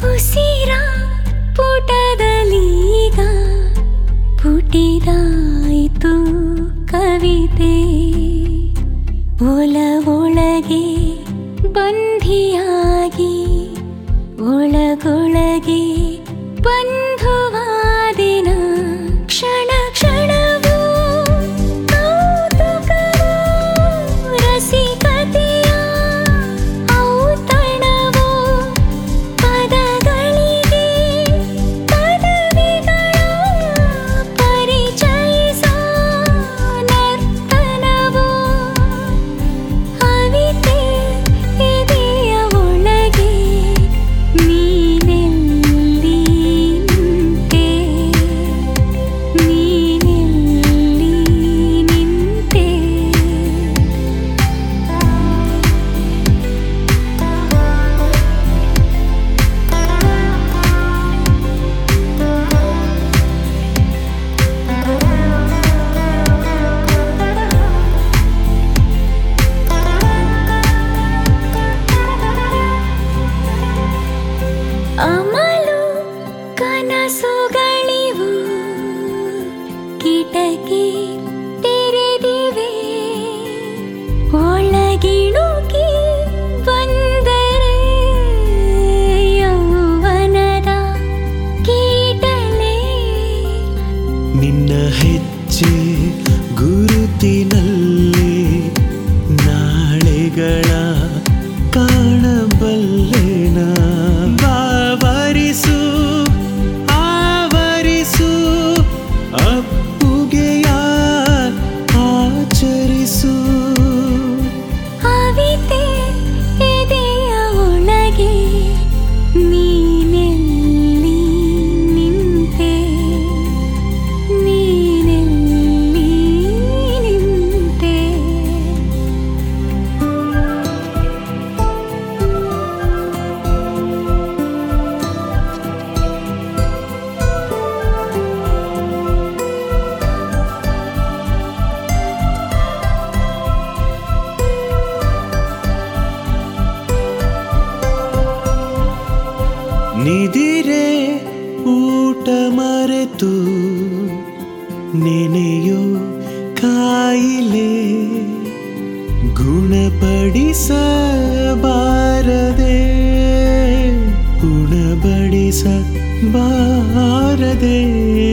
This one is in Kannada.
ಉಸಿರ ಪುಟದಲೀಗ ಪುಟಿದಾಯಿತು ಕವಿತೆ ಒಲ ಒಳಗೆ ಬಂಧಿಯಾಗಿ ಒಳಗೊಳಗೆ ಬಂಧುವಾದಿನ ಕ್ಷಣ ಕ್ಷಣವೂ ಕೌತುಕವೂ ರಸಿಕತೆಯ ಔತಣವೂ ಪದಗಳಿಗೆ ಪದವಿಗಳ ಪರಿಚಯಿಸೋ ನರ್ತನವೂ ಅವಿತೆ ಎದೆಯ ಒಳಗೆ ನೀನೆಲ್ಲಿ ನಿಂತೆ ನೀನೆಲ್ಲಿ ನಿಂತೆ ಅಮಲು ಕನಸುಗಳಿವು ಕಿಟಕಿ ತೆರೆದಿವೆ ಒಳಗಿಣುಕಿ ಬಂದರೆ ಯೌವನದ ಕೀಟಲೆ ನಿನ್ನ ಹೆಜ್ಜೆ ಗುರುತಿನಲ್ಲಿ ನಾಳೆಗಳ ಕಾಣಬಲ್ಲೆನ ಬಾವರಿಸು ಆವರಿಸು ಅಪ್ಪುಗೆಯ ಆಚರಿಸು ಅವಿತೆ ಎದೆಯ ಒಳಗೆ ನೀನೆಲ್ಲಿ ನಿಂತೆ ನೀನೆಲ್ಲಿ ನಿಂತೆ ನಿದಿರೆ ಊಟ ಮರೆತು ನೆನೆಯೋ ಕಾಯಿಲೆ ಗುಣಪಡಿಸಬಾರದೆ ಗುಣಪಡಿಸಬಾರದೆ